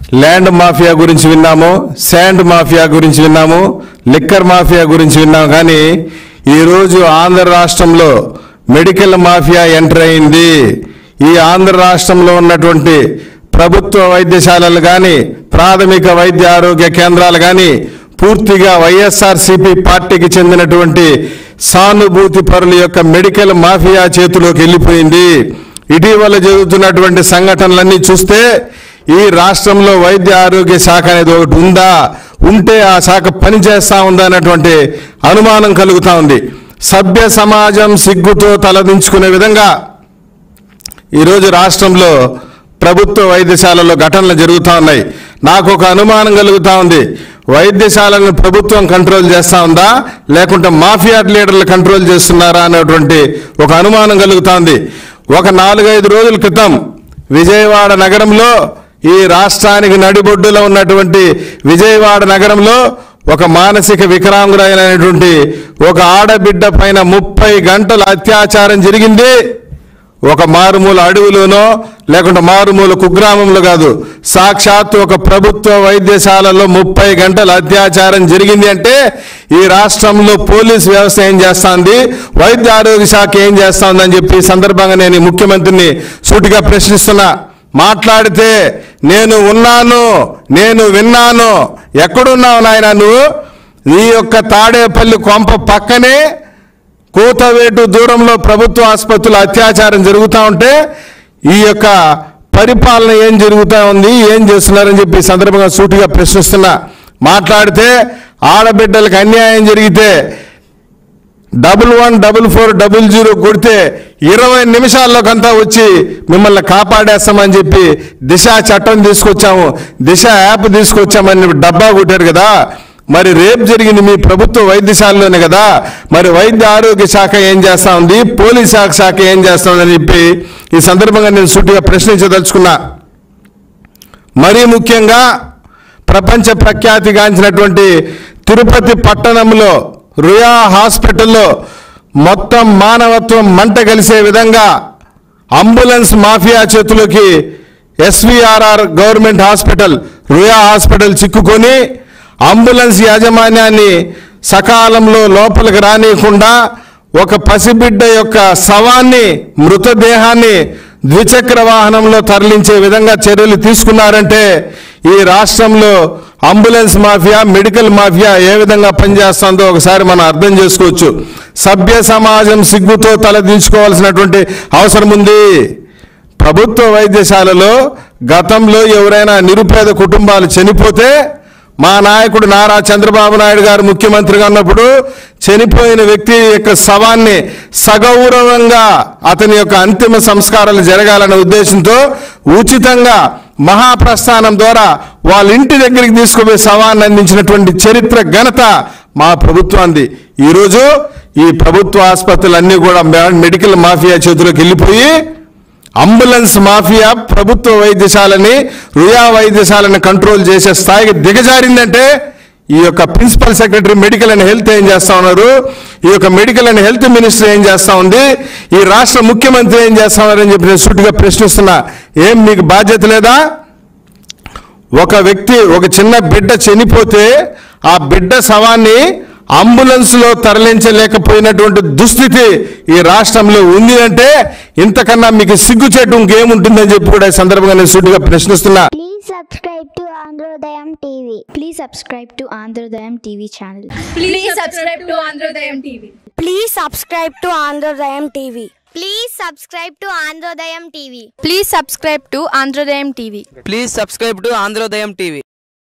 Land mafia గురించి విన్నాము sand mafia గురించి విన్నాము లిక్కర్ మాఫియా గురించి విన్నాము కానీ ఈరోజు ఆంధ్ర రాష్ట్రంలో మెడికల్ మాఫియా ఎంటర్ అయింది ఈ ఆంధ్ర రాష్ట్రంలో ఉన్నటువంటి ప్రభుత్వ వైద్యశాలలు కానీ ప్రాథమిక వైద్య ఆరోగ్య కేంద్రాలు కానీ పూర్తిగా వైఎస్ఆర్సీపీ పార్టీకి చెందినటువంటి సానుభూతి పరుల యొక్క మెడికల్ మాఫియా చేతిలోకి వెళ్ళిపోయింది ఇటీవల జరుగుతున్నటువంటి సంఘటనలన్నీ చూస్తే ఈ రాష్ట్రంలో వైద్య ఆరోగ్య శాఖ అనేది ఒకటి ఉందా ఉంటే ఆ శాఖ పనిచేస్తా ఉందా అన్నటువంటి అనుమానం కలుగుతా ఉంది సభ్య సమాజం సిగ్గుతో తలదించుకునే విధంగా ఈరోజు రాష్ట్రంలో ప్రభుత్వ వైద్యశాలలో ఘటనలు జరుగుతూ ఉన్నాయి నాకు ఒక అనుమానం కలుగుతూ ఉంది వైద్యశాలను ప్రభుత్వం కంట్రోల్ చేస్తూ ఉందా లేకుంటే మాఫియా లీడర్లు కంట్రోల్ చేస్తున్నారా అనేటువంటి ఒక అనుమానం కలుగుతూ ఉంది ఒక నాలుగైదు రోజుల క్రితం విజయవాడ నగరంలో ఈ రాష్ట్రానికి నడిబొడ్డులో ఉన్నటువంటి విజయవాడ నగరంలో ఒక మానసిక వికలాంగుడైనటువంటి ఒక ఆడబిడ్డ పైన ముప్పై గంటల అత్యాచారం జరిగింది ఒక మారుమూల అడవిలోనో లేకుంటే మారుమూల కుగ్రామంలో కాదు సాక్షాత్తు ఒక ప్రభుత్వ వైద్యశాలలో ముప్పై గంటల అత్యాచారం జరిగింది అంటే ఈ రాష్ట్రంలో పోలీస్ వ్యవస్థ ఏం చేస్తాంది వైద్య ఆరోగ్య శాఖ ఏం చేస్తాందని చెప్పి ఈ సందర్భంగా నేను ఈ ముఖ్యమంత్రిని సూటిగా ప్రశ్నిస్తున్నా మాట్లాడితే నేను ఉన్నాను నేను విన్నాను ఎక్కడున్నావు నాయన నువ్వు నీ యొక్క తాడేపల్లి కొంప పక్కనే కూతవేటు దూరంలో ప్రభుత్వ ఆసుపత్రులు అత్యాచారం జరుగుతూ ఉంటే ఈ యొక్క పరిపాలన ఏం జరుగుతూ ఉంది ఏం చేస్తున్నారని చెప్పి ఈ సందర్భంగా సూటిగా ప్రశ్నిస్తున్నా మాట్లాడితే ఆడబిడ్డలకు అన్యాయం జరిగితే double one double four double zero కొడితే ఇరవై నిమిషాల్లోకంతా వచ్చి మిమ్మల్ని కాపాడేస్తామని చెప్పి దిశ చట్టం తీసుకొచ్చాము దిశ యాప్ తీసుకొచ్చామని డబ్బా కొట్టారు కదా మరి రేపు జరిగింది మీ ప్రభుత్వ వైద్యశాలలోనే కదా మరి వైద్య ఆరోగ్య శాఖ ఏం చేస్తా ఉంది పోలీస్ శాఖ శాఖ ఏం చేస్తా ఉందని చెప్పి ఈ సందర్భంగా నేను సూటిగా ప్రశ్నించదలుచుకున్నా మరీ ముఖ్యంగా ప్రపంచ ప్రఖ్యాతిగాంచినటువంటి తిరుపతి పట్టణంలో రుయా హాస్పిటల్లో మొత్తం మానవత్వం మంట కలిసే విధంగా అంబులెన్స్ మాఫియా చేతులకి SVRR government hospital Ruia hospital చిక్కుకొని అంబులెన్స్ యాజమాన్యాన్ని సకాలంలో లోపలికి రానియకుండా ఒక పసిబిడ్డ యొక్క శవాన్ని మృతదేహాన్ని ద్విచక్ర వాహనంలో తరలించే విధంగా చర్యలు తీసుకున్నారంటే ఈ రాష్ట్రంలో అంబులెన్స్ మాఫియా మెడికల్ మాఫియా ఏ విధంగా పనిచేస్తుందో ఒకసారి మనం అర్థం చేసుకోవచ్చు సభ్య సమాజం సిగ్గుతో తలదించుకోవాల్సినటువంటి అవసరం ఉంది ప్రభుత్వ వైద్యశాలలో గతంలో ఎవరైనా నిరుపేద కుటుంబాలు చనిపోతే మా నాయకుడు నారా చంద్రబాబు నాయుడు గారు ముఖ్యమంత్రిగా ఉన్నప్పుడు చనిపోయిన వ్యక్తి యొక్క శవాన్ని సగౌరవంగా అతని యొక్క అంతిమ సంస్కారాలు జరగాలనే ఉద్దేశంతో ఉచితంగా మహాప్రస్థానం ద్వారా వాళ్ళ ఇంటి దగ్గరికి తీసుకుపోయి శవాన్ని అందించినటువంటి చరిత్ర ఘనత మా ప్రభుత్వాన్ని ఈరోజు ఈ ప్రభుత్వ ఆసుపత్రులన్నీ కూడా మెడికల్ మాఫియా చేతిలోకి వెళ్ళిపోయి అంబులెన్స్ మాఫియా ప్రభుత్వ వైద్యశాలని రుయా వైద్యశాలని కంట్రోల్ చేసే స్థాయికి దిగజారిందంటే ఈ యొక్క principal secretary medical and health ఏం చేస్తా ఉన్నారు ఈ యొక్క మెడికల్ అండ్ హెల్త్ మినిస్టర్ ఏం చేస్తా ఉంది ఈ రాష్ట్ర ముఖ్యమంత్రి ఏం చేస్తా ఉన్నారని చెప్పి నేను సూటిగా ప్రశ్నిస్తున్నా ఏం మీకు బాధ్యత లేదా ఒక వ్యక్తి ఒక చిన్న బిడ్డ చనిపోతే ఆ బిడ్డ శవాన్ని అంబులెన్స్ లో తరలించలేకపోయినటువంటి దుస్థితి ఈ రాష్ట్రంలో ఉంది అంటే ఇంతకన్నా మీకు సిగ్గుచేటు ఇంకేముంటుందని చెప్పి కూడా ఈ సందర్భంగా నేను సూటిగా ప్రశ్నిస్తున్నా Please subscribe to Androdayam TV. Please subscribe to Androdayam TV channel. Please subscribe to Androdayam TV. Please subscribe to Androdayam TV. Please subscribe to Androdayam TV. Please subscribe to Androdayam TV. Please subscribe to Androdayam TV.